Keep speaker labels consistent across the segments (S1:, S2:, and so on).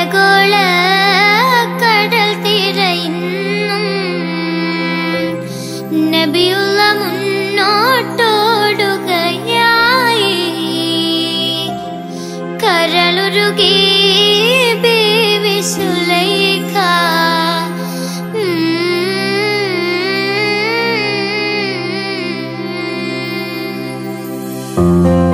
S1: ആഗോള കടൽ തിരയുന്നും നബിയുള്ള മുന്നോട്ടോടുകയായി കരളുരുകി ബീവി സുലൈഖ ഉം.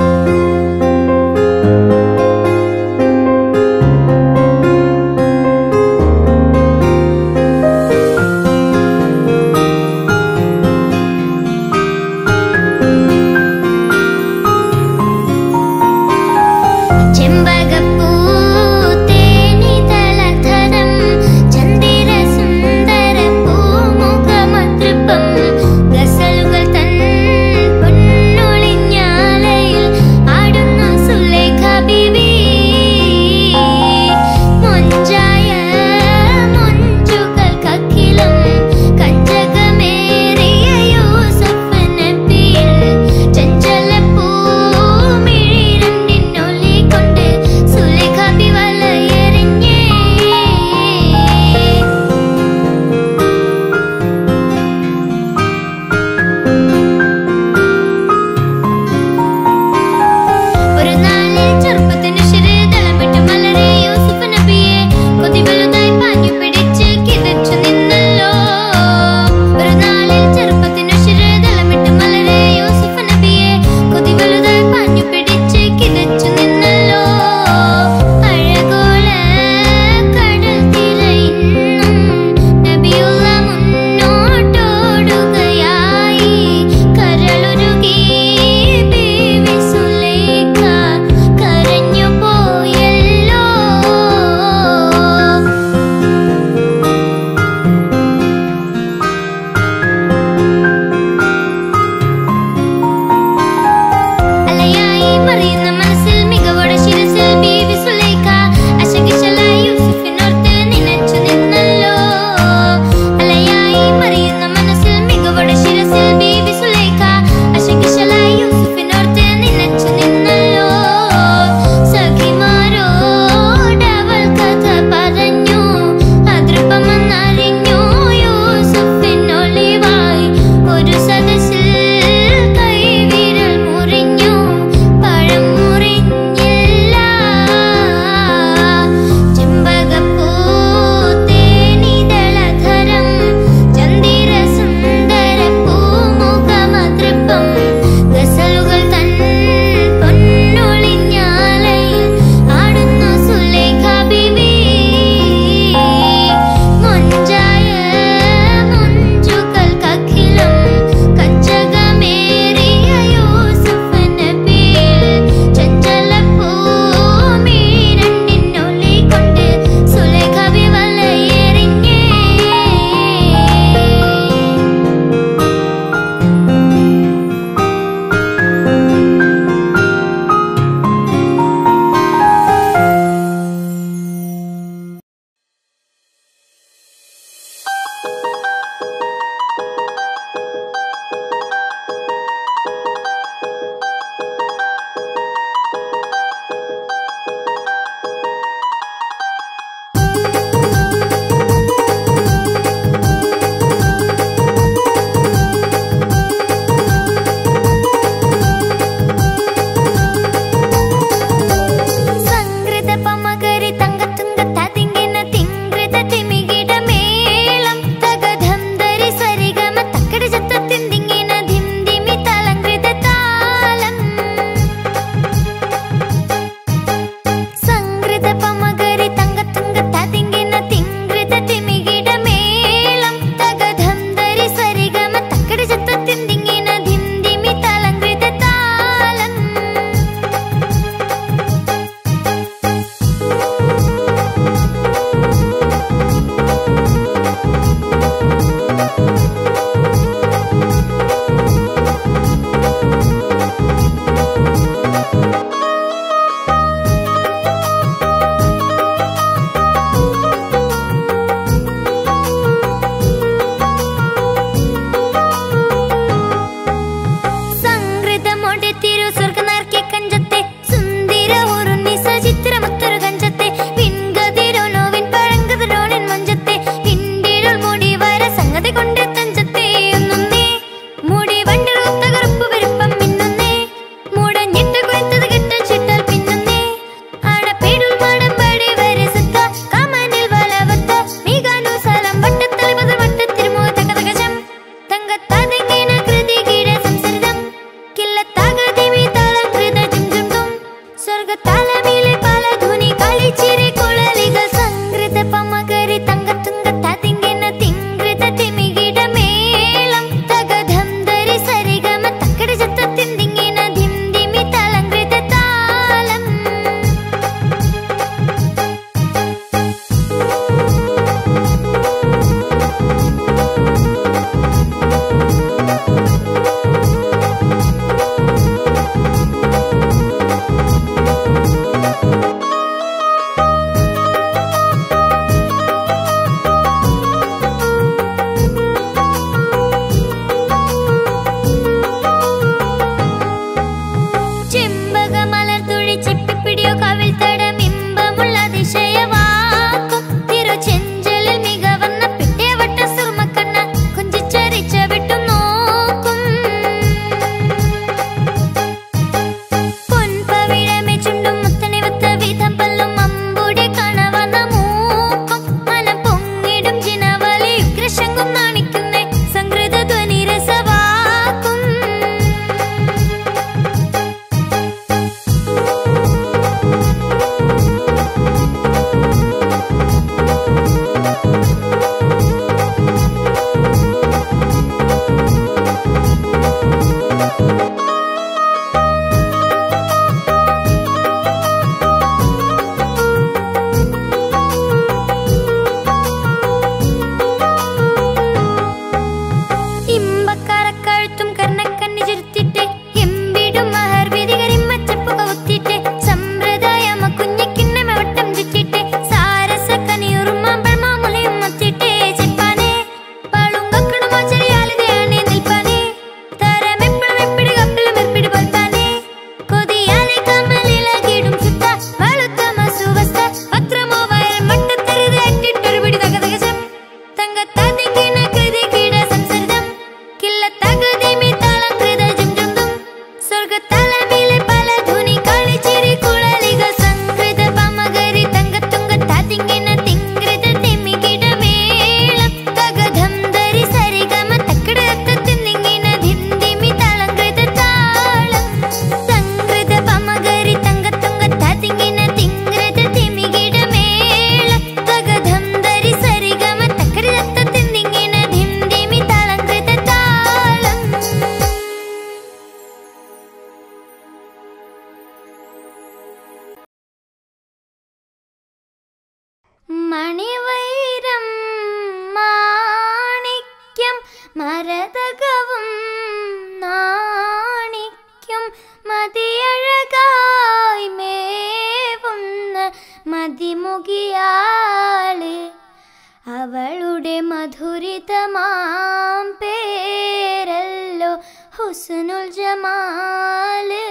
S1: സുന്ദരമാം പേരല്ലോ ഹുസ്നുൽ ജമാല്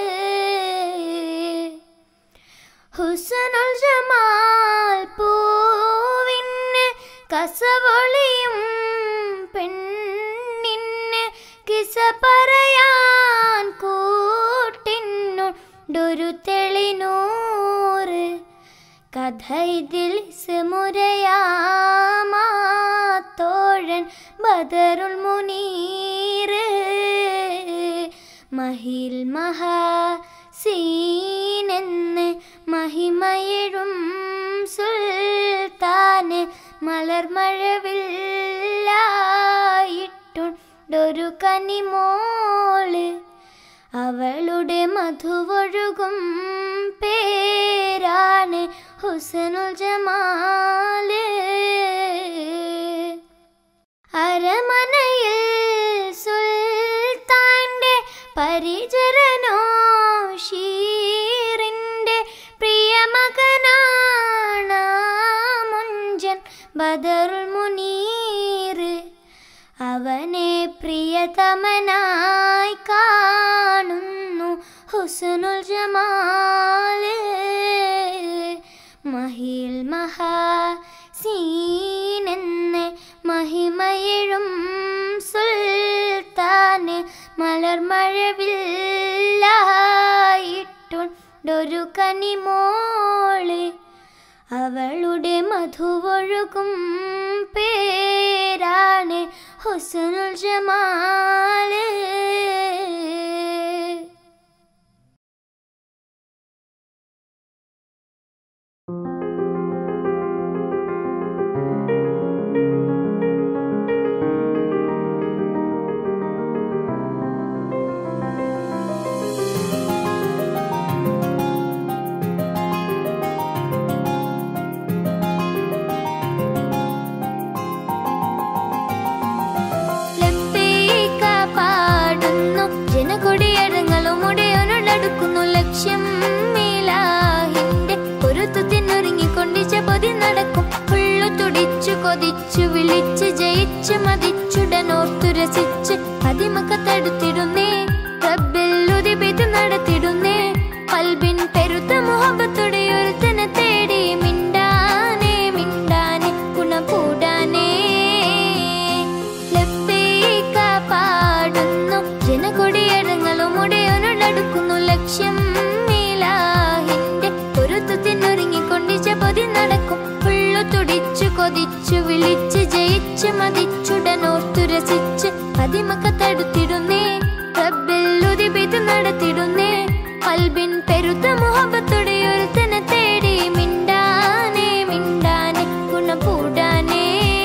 S1: ഹുസ്നുൽ ജമാൽ പൂവിന് കസവൊളിയും പെണ്ണിന് കിസ പറയാൻ കൂട്ടിനുണ്ടൊരു തെളിനൂറ് കഥ ഇതിൽ മുരയാമാത്തോഴൻ ബദറുൽ മുനീർ മഹിൽ മഹാസീനെന്ന് മഹിമയിടും സുൽത്താന് മലർമഴവില്ലായിട്ടുണ്ടൊരു കനിമോള് അവളുടെ മധുവൊഴുകും പേരാണ് ഹുസനുൽ ജമാല് അരമനയിൽ സുൽത്താന്റെ പരിചരനോ ഷീറിന്റെ പ്രിയമകനാണ് മുഞ്ചൻ ബദറുൽ മുനീർ അവനെ പ്രിയതമനായി കാണുന്നു ഹുസനുൽ ജമാല് മഹിൽ മഹാസീനെന്ന് മഹിമയിഴും സുൽത്താന് മലർമഴവില്ലായിട്ടുണ്ടൊരു കനിമോള് അവളുടെ മധുവൊഴുകും പേരാണ് ഹുസനുൽ ജമാല് ലബ്ബൈക പാടുന്നു ജനകൊടിയടങ്ങളും ഉടയോനോടടുക്കുന്നു ലക്ഷ്യം മീലാഹിന്റെ പൊരുത്തത്തിനൊരുങ്ങിക്കൊണ്ടിച്ച പൊതി നടക്കും ഉള്ളു തുടിച്ചു കൊതിച്ചു വിളിച്ച് ജയിച്ച് മതിച്ചുടനോർത്തു രസിച്ച് അതിമക്കത്തടുത്തിടുന്നേ റബ്ബിൽ ഉദിപിത് നടത്തിടുന്നേ കൽബിൻ പെരുത്ത മുഹബത്തുടെ ഒരുത്തനെ തേടി മിണ്ടാനേ മിണ്ടാനേ ഗുണം കൂടാനേ ലബ്ബൈക പാടുന്നു ജനകൊടിയടങ്ങളും ഉടയോനോടടുക്കുന്നു ലക്ഷ്യം മീലാഹിന്റെ പൊരുത്തത്തിനൊരുങ്ങിക്കൊണ്ടിച്ച പൊതി നടക്കും ഉള്ളു തുടിച്ചു കൊതിച്ചു വിളിച്ച് ജയിച്ച് മതിച്ചുടനോർത്തു രസിച്ച് അതിമക്കത്തടുത്തിടുന്നേ റബ്ബിൽ ഉദിപിത് നടത്തിടുന്നേ കൽബിൻ പെരുത്ത മുഹബത്തുടെ ഒരുത്തനെ തേടി മിണ്ടാനേ മിണ്ടാനേ ഗുണം കൂടാനേ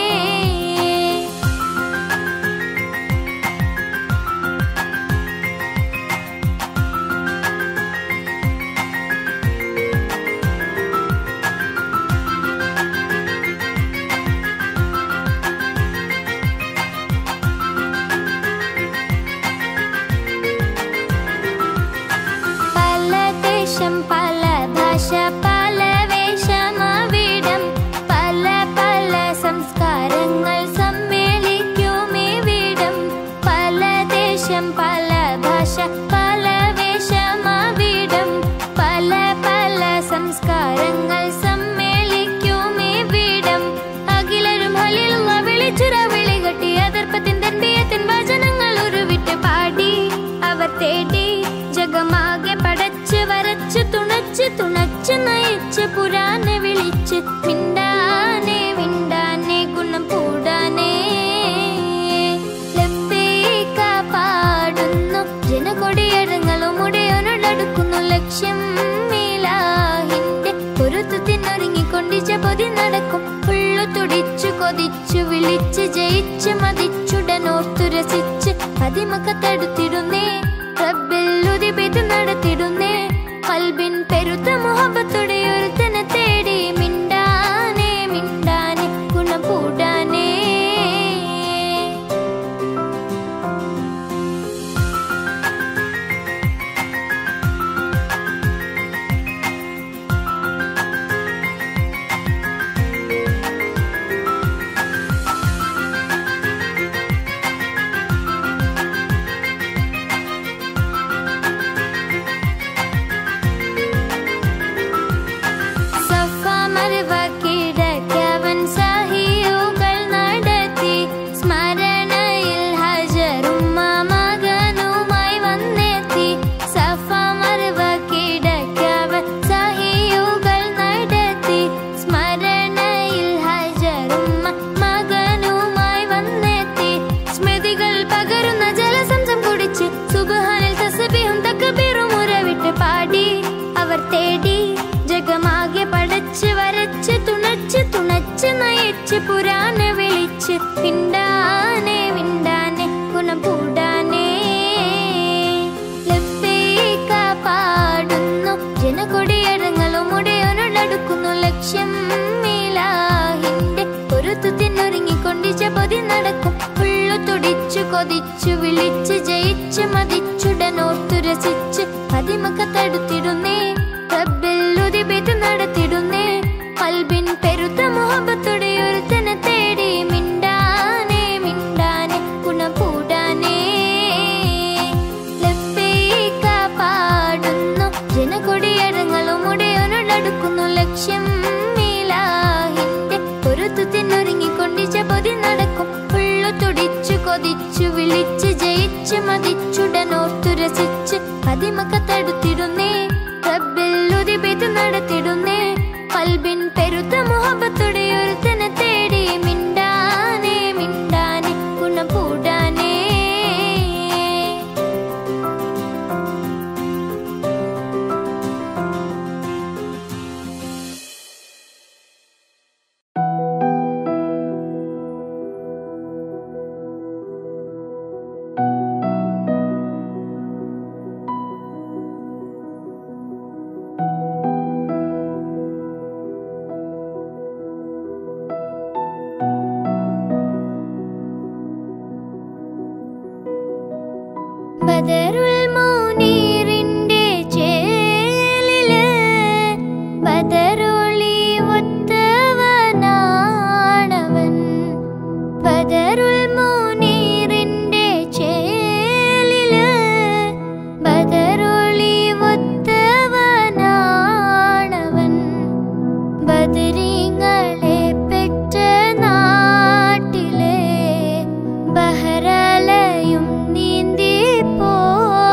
S1: പല ദേശം പല ഭാഷ പല വേഷമവിടം പല പല സംസ്കാരങ്ങൾ സമ്മേളിക്കുമിവിടം പല ദേശം പല ഭാഷ പല വേഷമവിടം പല പല സംസ്കാരങ്ങൾ സമ്മേളിക്കുമിവിടം അഖിലരും ഹലിലുള്ള വിളിച്ചുര വിളികട്ടി അതിർപ്പത്തിൻ തന്തിയത്തിൻ വചനങ്ങൾ ഉരുവിട്ട് പാടി അവർ തേടി ജഗമാകെ പടച്ച് വരച്ച് തുണച്ച് തുണച്ച് നയിച്ച് പുരാനെ വിളിച്ച് മിണ്ടാനേ മിണ്ടാനേ ഗുണം കൂടാനേ ലബ്ബൈക പാടുന്നു ജനകൊടിയടങ്ങളും ഉടയോനോടടുക്കുന്നു ലക്ഷ്യം മീലാഹിന്റെ പൊരുത്തത്തിനൊരുങ്ങിക്കൊണ്ടിച്ച പൊതി നടക്കും ഉള്ളു തുടിച്ചു കൊതിച്ചു വിളിച്ച് ജയിച്ച് മതിച്ചുടനോർത്തു രസിച്ച് അതിമക്കത്തടുത്തിടുന്നേ റബ്ബിൽ ഉദിപിത് നടത്തിടുന്നേ കൽബിൻ പെരുത്ത മുഹബത്തുടെ ഒരുത്തനെ തേടി മിണ്ടാനേ മിണ്ടാനേ ഗുണം കൂടാനേ വിളിച്ച് പുരാനെ വിളിച്ച് മിണ്ടാനെ മിണ്ടാനെ ഗുണം കൂടാനേ ലബ്ബൈക പാടുന്നു ജനകൊടിയടങ്ങളും ഉടയോനോടടുക്കുന്നു ലക്ഷ്യം മീലാഹിന്റെ പൊരുത്തത്തിനൊരുങ്ങിക്കൊണ്ടിച്ച പൊതി നടക്കും ഉള്ളു തുടിച്ചു കൊതിച്ചു വിളിച്ച് ജയിച്ച് മതിച്ചുടനോർത്തു രസിച്ച് പതിമക്ക തടുത്തിടുന്നേ റബ്ബിൽ പെയ്ത് നടത്തിടുന്നേ കൽബിൻ പെരുത്ത മുഹബത്തോടെ ഒരുത്തനെ തേടി മിണ്ടാനേ മിണ്ടാനെ ഗുണം കൂടാനേ ലബ്ബൈക പാടുന്നു ജനകൊടിയടങ്ങളും ഉടയോനോടടുക്കുന്നു ലക്ഷ്യം മീലാഹിന്റെ പൊരുത്തത്തിനൊരുങ്ങിക്കൊണ്ടിച്ച പൊതി നടക്കും ഉള്ളു തുടിച്ചു കൊതിച്ചു വിളിച്ച് ജയിച്ച് മതിച്ചുടനോർത്തു രസിച്ച് പതിമക്ക തടുത്തിടുന്നേ റബ്ബിൽ പെയ്ത് നടത്തിടുന്നേ കൽബിൻ പെരുത്ത മുഹബത്തോടെ ഒരുത്തനെ തേടി മിണ്ടാനേ മിണ്ടാനെ ഗുണം കൂടാനേ ബദറുൽ മുനീറിന്റെ ചേലില് ബദറൊളി ഒത്തവനാണവൻ ബദറുൽ മുനീറിന്റെ ചേലില് ബദറൊളി ഒത്തവനാണവൻ ബദരീങ്ങളെ പെറ്റ നാട്ടിലെ ബഹരലയും നീന്തി പോയവൻ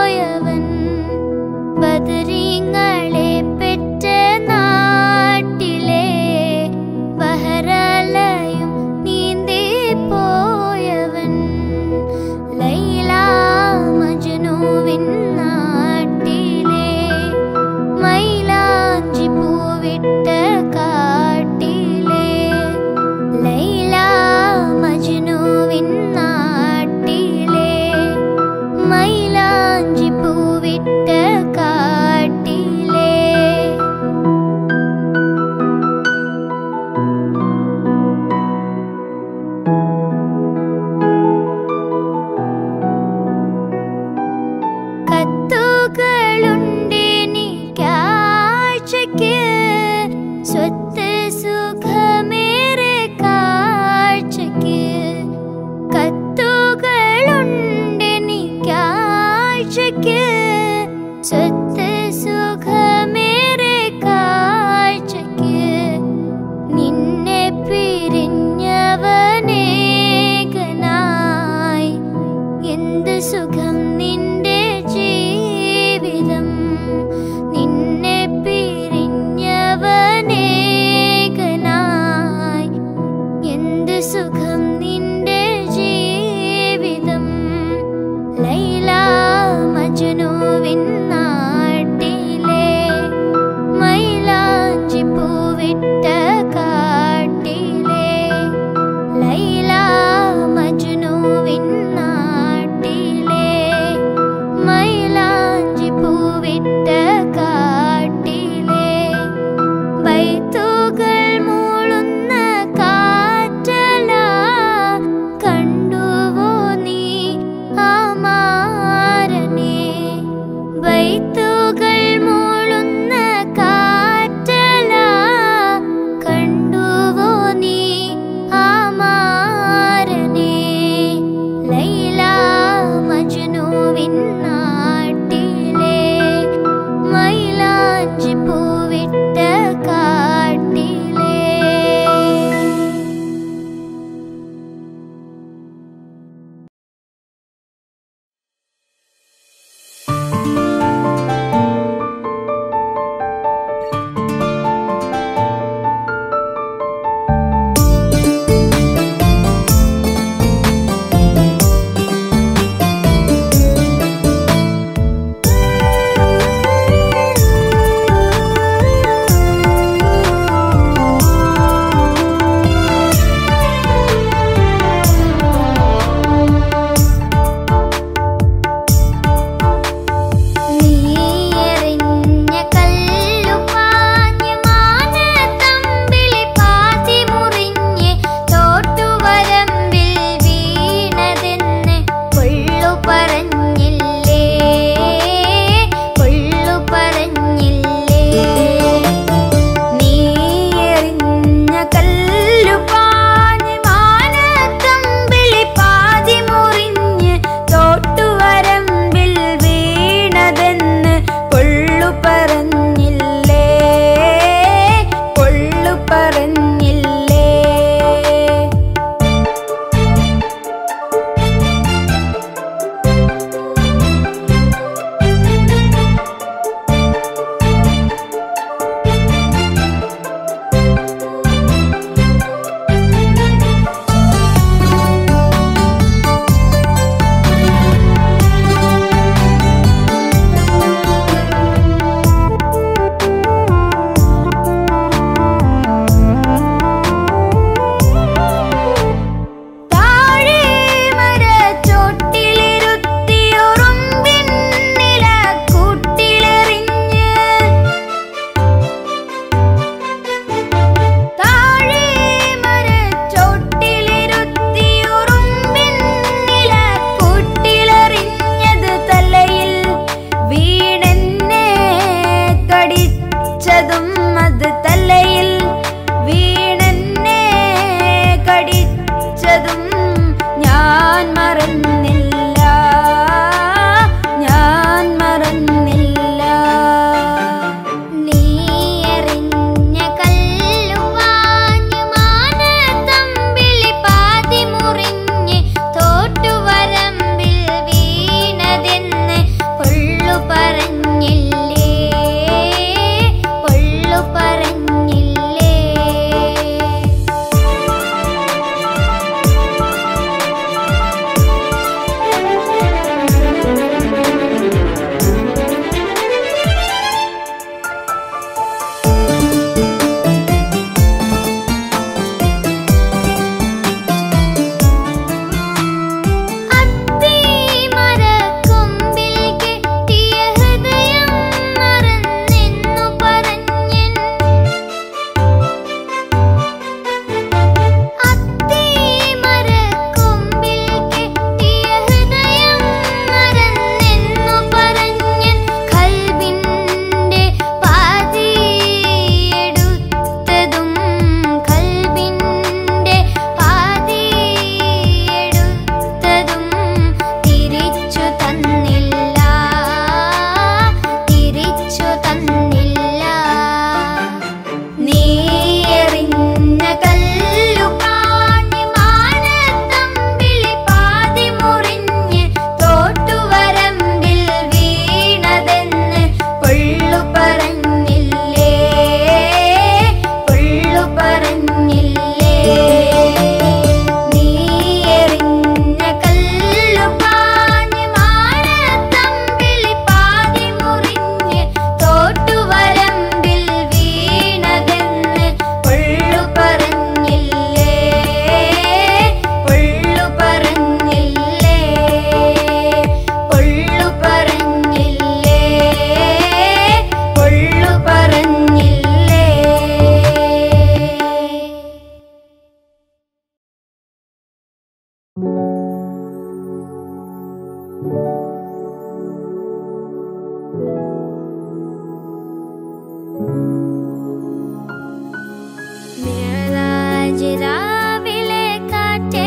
S1: മിഅ്റാജ് രാവിലെ കാറ്റേ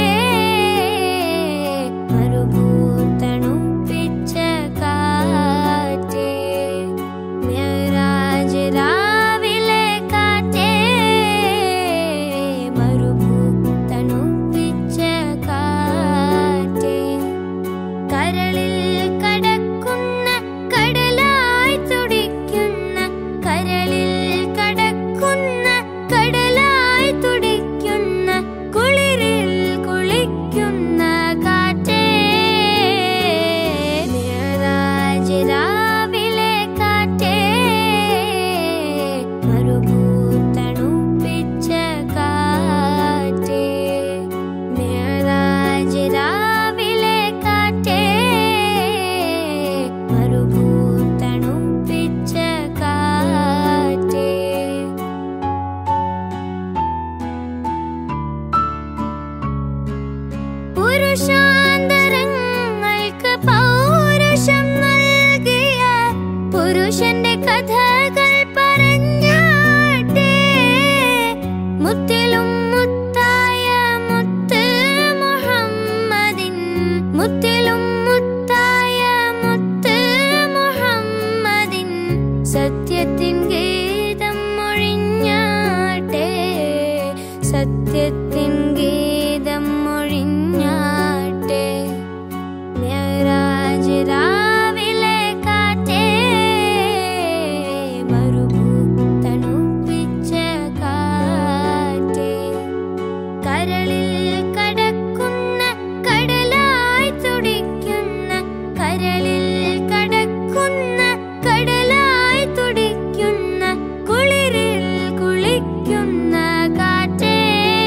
S1: മരുഭൂത്തണുപ്പിച്ച കാറ്റേ മിഅ്റാജ് രാവിലെ കാറ്റേ മരുഭൂത്തണുപ്പിച്ച കാറ്റേ കരളിൽ കടക്കുന്ന കടലായി തുടിക്കുന്ന കരളിൽ കടക്കുന്ന കടലായി തുടിക്കുന്ന കുളിരിൽ കുളിക്കുന്ന കാറ്റേ മിഅ്റാജ് രാവിലെ കാറ്റേ മരുഭൂത്തണുപ്പിച്ച കാറ്റേ മിഅ്റാജ് രാവിലെ കാറ്റേ മരുഭൂത്തണുപ്പിച്ച കാറ്റേ പുരുഷാന്തരങ്ങൾക്ക് പൗരുഷം നൽകിയ പുരുഷന്റെ കഥകൾ പറഞ്ഞാട്ടെ മുത്തിലും മുത്തായ മുത്ത് മുഹമ്മദിൻ മുത്തിലും മുത്തായ മുത്ത് മുഹമ്മദിൻ സത്യത്തിൻ ഗീതം മൊഴിഞ്ഞാട്ടെ സത്യത്തിൻ ഗീതം മൊഴിഞ്ഞാട്ടെ മിഅ്റാജ് രാവിലെ കാറ്റേ മരുഭൂത്തണുപ്പിച്ച കാറ്റേ കരളിൽ കടക്കുന്ന കടലായി തുടിക്കുന്ന കരളിൽ കടക്കുന്ന കടലായി തുടിക്കുന്ന കുളിരിൽ കുളിക്കുന്ന കാറ്റേ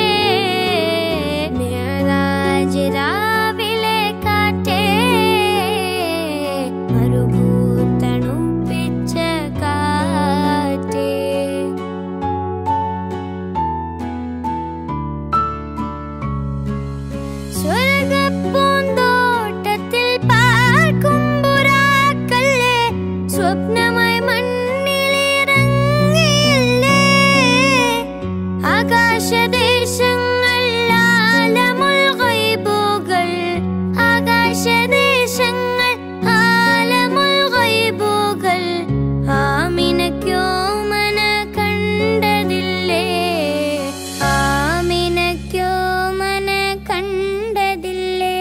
S1: മിഅ്റാജ് രാവിലെ കാറ്റേ മരുഭൂത്തണുപ്പിച്ച കാറ്റേ സ്വർഗപ്പൂന്തോട്ടത്തിൽ പാർക്കും പുറാക്കല്ലേ സ്വപ്നമായി മണ്ണിലിറങ്ങിയില്ലേ ആകാശദേശങ്ങൾ ആലമുൽ ഗൈബുകൾ ആകാശദേശങ്ങൾ ആലമുൽ ഗൈബുകൾ ആമിനയ്ക്കോ മന കണ്ടതില്ലേ ആമിനയ്ക്കോ മന കണ്ടതില്ലേ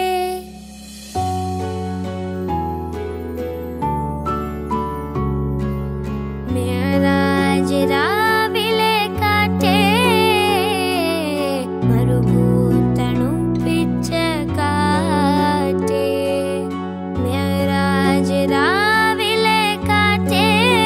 S1: മിഅ്റാജ് രാവിലെ കാറ്റേ മരുഭൂത്തണുപ്പിച്ച കാറ്റേ മിഅ്റാജ് രാവിലെ കാറ്റേ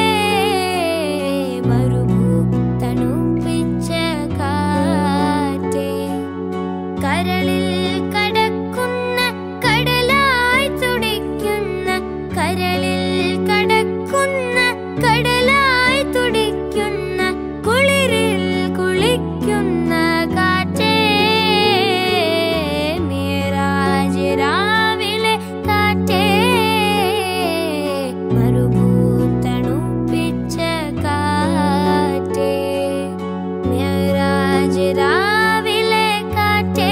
S1: മരുഭൂത്തണുപ്പിച്ച കാറ്റേ കരളിൽ കടക്കുന്ന കടലായി തുടിക്കുന്ന കരളിൽ കടക്കുന്ന കടലായി തുടിക്കുന്ന കുളിരിൽ കുളിക്കുന്ന കാറ്റേ മിഅ്റാജ് രാവിലെ കാറ്റേ മരുഭൂത്തണുപ്പിച്ച കാറ്റേ മിഅ്റാജ് രാവിലെ കാറ്റേ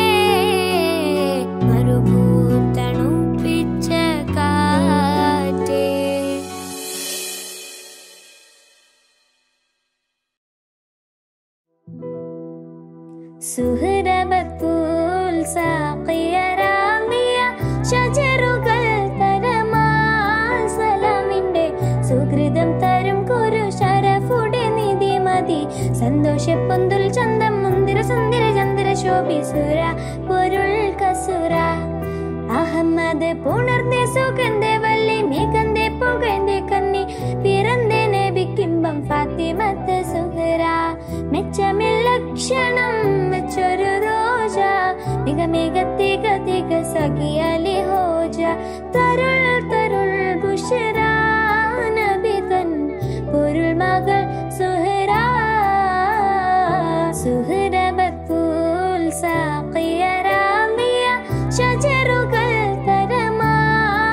S1: മരുഭൂത്തണുപ്പിച്ച കാറ്റേ സുഹൃബത്തൂൽ സാഖിയ രാമിയ ഷജറുകൾ തരമാൽ സലാമിന്റെ സുഹൃതം തരും കുരു ശരഫുടെ നിധി മതി സന്തോഷപ്പൊന്തുൽ ചന്തം മുന്തിര സുന്ദര ചന്ദ്ര ശോഭിസുര പൊരുൾ കസുര അഹമ്മദ് പുണർന്നേ സുഗന്ധ വല്ലി മികന്തേ പുകഴ്ந்தே കന്നി പിറந்தേ നബിക്കിമ്പം ഫാത്തിമത്ത് സുഹറ മെച്ചമില്ലക്ഷണം വെച്ചൊരു റോജ മിക മിക തിക തിക സഖിയലി ഹോജ തരുൾ തരുൾ ബുഷറ നബി തൻ പൊരുൾ മകൾ സുഹറ സുഹറ ബത്തൂൽ സാഖിയ രാമിയ ഷജറുകൾ തരമാ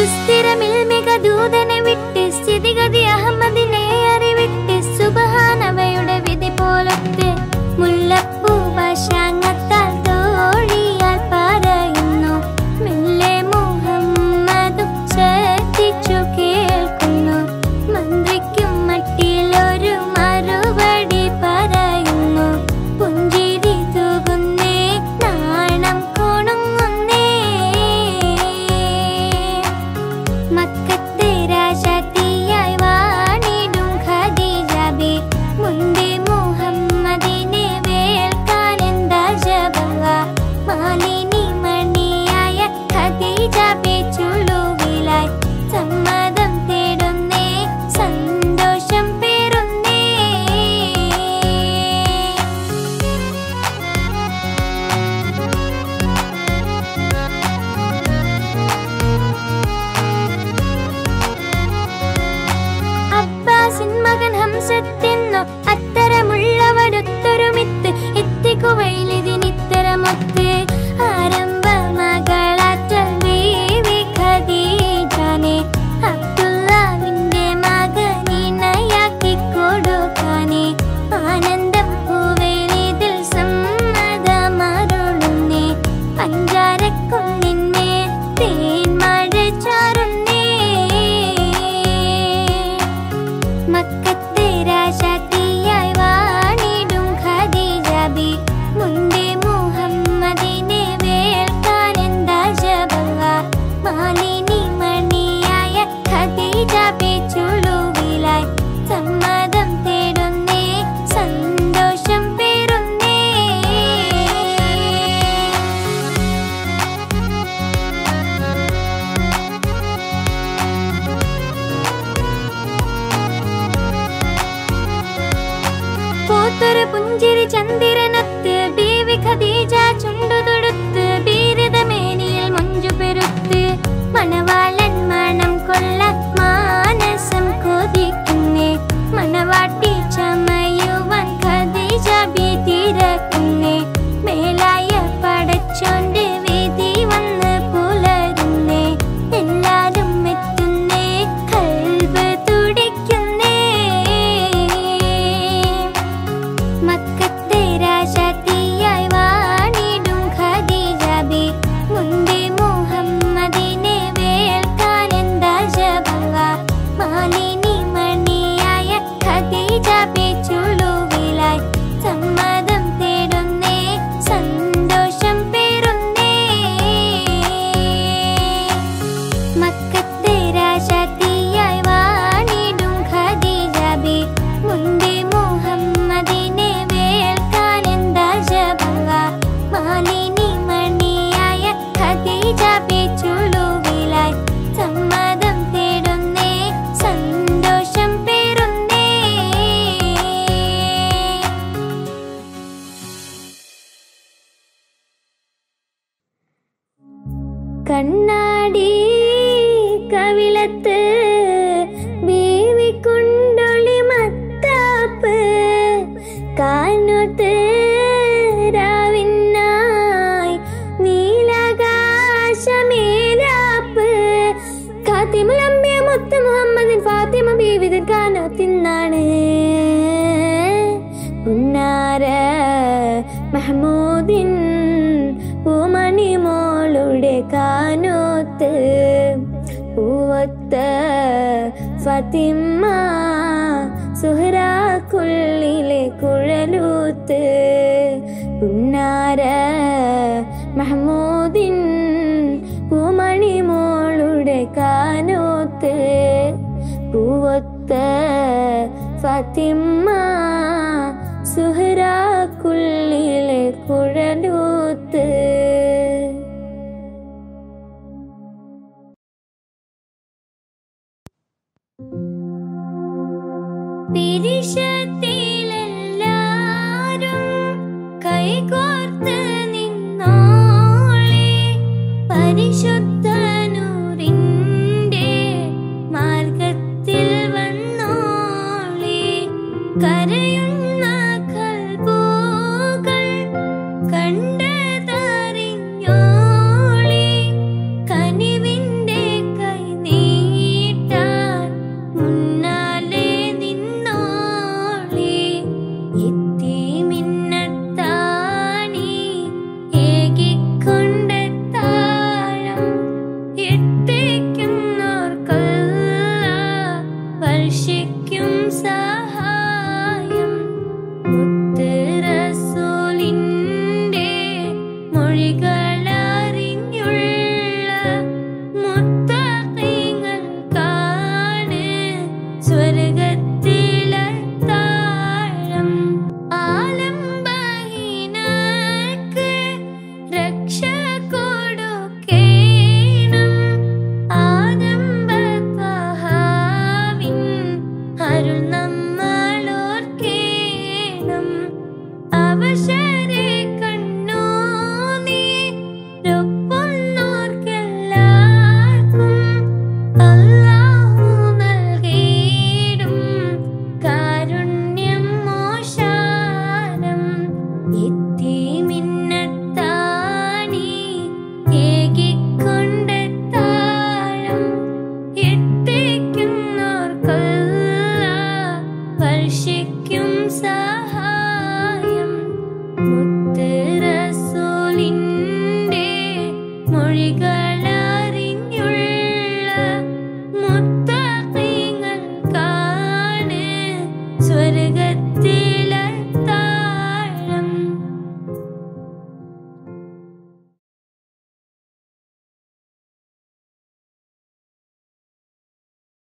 S1: സുസ്ഥിരമിൽമിക ദൂതനെ വിട്ട് സ്ഥിതിഗതി അഹമ്മദിനെ അറിവിട്ട് സുബഹാനവയുടെ വിധി പോലത്ത് മുല്ലപ്പൂ വശാങ്ങത്താൽ തോഴിയാൽ പറയുന്നു മെല്ലെ മുഹമ്മദും ശ്രദ്ധിച്ചു കേൾക്കുന്നു മന്ത്രിക്കും മട്ടിലൊരു മറുപടി പറയുന്നു പുഞ്ചിരി തൂകുന്നേ നാണം കൊണുങ്ങുന്നേ മക്കത്തെ രാജാത്തിയായി വാണിടും ഖദീജബി മുന്തി മുഹമ്മദിനെ വേൽക്കാൻ എന്താ ജപവ മാലിനി മണിയായ ഖദീജബി ചുളുവിലായി സമ്മതം തേടുന്നേ സന്തോഷം പേറുന്നേ അബ്ബാസിൻ മകൻ ഹംസത്തെന്നു അത്തരമുള്ളവരൊത്തൊരുമിത്ത് എത്തിക്കുവയിലിതിനിത്തരമൊത്ത് ആരംഭ മകളാറ്റൽ ബീവി ഖദീജാനെ അബ്ദുല്ലാവിന്റെ മകനിണയാക്കി കൊടുക്കാനെ ആനന്ദം പൂവേലിതിൽ സമ്മതമരുളുന്നേ പഞ്ചാരക്കുന്നിന്മേൽ തേൻമഴ ചാറുന്നേ മക്കത്തെ രാജാത്തിയായി വാണിടും ഖദീജബി മുന്തി മുഹമ്മദിനെ വേൽക്കാൻ എന്താ ജപവ മാലിനി മണിയായ ഖദീജബി ചുളുവിലായി സമ്മതം തേടുന്നേ സന്തോഷം പേറുന്നേ പൂത്തൊരു പുഞ്ചിരി ചന്ദിരനൊത്ത് ബീവി ഖദീജ ചുണ്ടു തൊടുത്ത് ബീരതമേനിയിൽ മഞ്ജു പെരുത്ത് മണവാളൻ മണം കൊള്ള മാനസം കൊതിക്കുന്നേ മണവാട്ടി ചമയുവാൻ ഖദീജ ഭീതിരക്കുന്നേ മേലായ പടച്ചോണ്ട് വിധി വന്ന് പുലരുന്നേ എല്ലാരും എത്തുന്നേ കൽബ് തുടിക്കുന്നേ മക്കത്തെ രാജാത്തിയായി വാണിടും ഖദീജബി മുന്തി മുഹമ്മദിനെ വേൽക്കാൻ എന്താ ജപവ മാലിനി മണിയായ ഖദീജബി ചുളുവിലായി സമ്മതം തേടുന്നേ സന്തോഷം പേറുന്നേ മക്കത്തെ രാജാത്തിയായി വാണിടും ഖദീജബി മുന്തി മുഹമ്മദിനെ വേൽക്കാൻ എന്താ ജപവ മാലിനി മണിയായ ഖദീജബി ചുളുവിലായി സമ്മതം തേടുന്നേ സന്തോഷം പേറുന്നേ കണ്ണാടി കവിളത്ത് ബീവി കുണ്ടൊളി മത്താപ്പ് കാനൊത്ത് രാവിനായി നീലാകാശമേലാപ്പ് കാത്തിമുലമ്പിയ മുത്ത് മുഹമ്മദിൻ ഫാത്തിമ ബീവിതൻ കാനോത്തിന്നാണ് ഉന്നാര മഹമൂദിൻ പൂമണി മോളുടെ കാനോത്ത് പൂവത്ത ഫത്തിമ്മ സുഹറാക്കുള്ളിലെ കുഴലൂത്ത് ഉന്നാര മഹമൂദിൻ പൂമണി മോളുടെ കാനോത്ത് പൂവത്ത ഫത്തിമ്മ സുഹറാക്കുള്ളിലെ കുഴലൂത്ത് പിരിശത്തിലെല്ലാരും കൈകോർത്ത് നിന്നോളെ പരിശുദ്ധ നൂറിൻ്റെ മാർഗത്തിൽ വന്നോളെ കരയുന്ന കൽബുകൾ കണ്ടതറിഞ്ഞോളെ കനിവിൻ്റെ കൈ സഹായം മുത്ത് റസൂലിന്റെ മൊഴികളറിഞ്ഞുള്ള മുത്തഖീങ്ങൾക്കാണ് സ്വർഗ